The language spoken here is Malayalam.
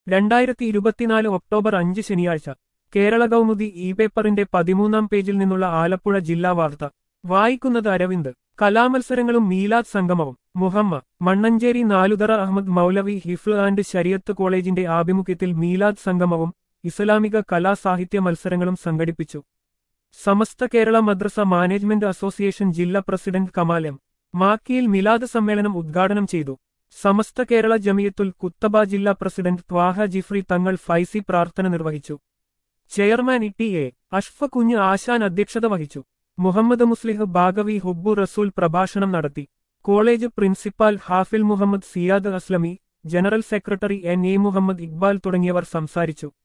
രണ്ടായിരത്തി ഇരുപത്തിനാല് ഒക്ടോബർ അഞ്ച് ശനിയാഴ്ച കേരള കൗമുദി ഇ പേപ്പറിന്റെ പതിമൂന്നാം പേജിൽ നിന്നുള്ള ആലപ്പുഴ ജില്ലാ വാർത്ത വായിക്കുന്നത് അരവിന്ദ് കലാമത്സരങ്ങളും മീലാദ് സംഗമവും മുഹമ്മ മണ്ണഞ്ചേരി നാലുതറ അഹമ്മദ് മൗലവി ഹിഫ്ൽ ആൻഡ് ശരിയത്ത് കോളേജിന്റെ ആഭിമുഖ്യത്തിൽ മീലാദ് സംഗമവും ഇസ്ലാമിക കലാസാഹിത്യ മത്സരങ്ങളും സംഘടിപ്പിച്ചു സമസ്ത കേരള മദ്രസ മാനേജ്മെന്റ് അസോസിയേഷൻ ജില്ലാ പ്രസിഡന്റ് കമാൽ എം മാക്കിയിൽ മിലാദ് സമ്മേളനം ഉദ്ഘാടനം ചെയ്തു സമസ്ത കേരള ജമിയത്തുൽ കുത്തബ ജില്ലാ പ്രസിഡന്റ് ത്വാഹ ജിഫ്രി തങ്ങൾ ഫൈസി പ്രാർത്ഥന നിർവഹിച്ചു ചെയർമാൻ ഇ ടി എ അഷ്ഫ കുഞ്ഞ് ആശാൻ അധ്യക്ഷത വഹിച്ചു മുഹമ്മദ് മുസ്ലിഹ് ബാഗവി ഹുബ്ബു റസൂൽ പ്രഭാഷണം നടത്തി college principal Hafil Muhammad Siyad Aslami general secretary N A Muhammad Iqbal തുടങ്ങിയവർ സംസാരിച്ചു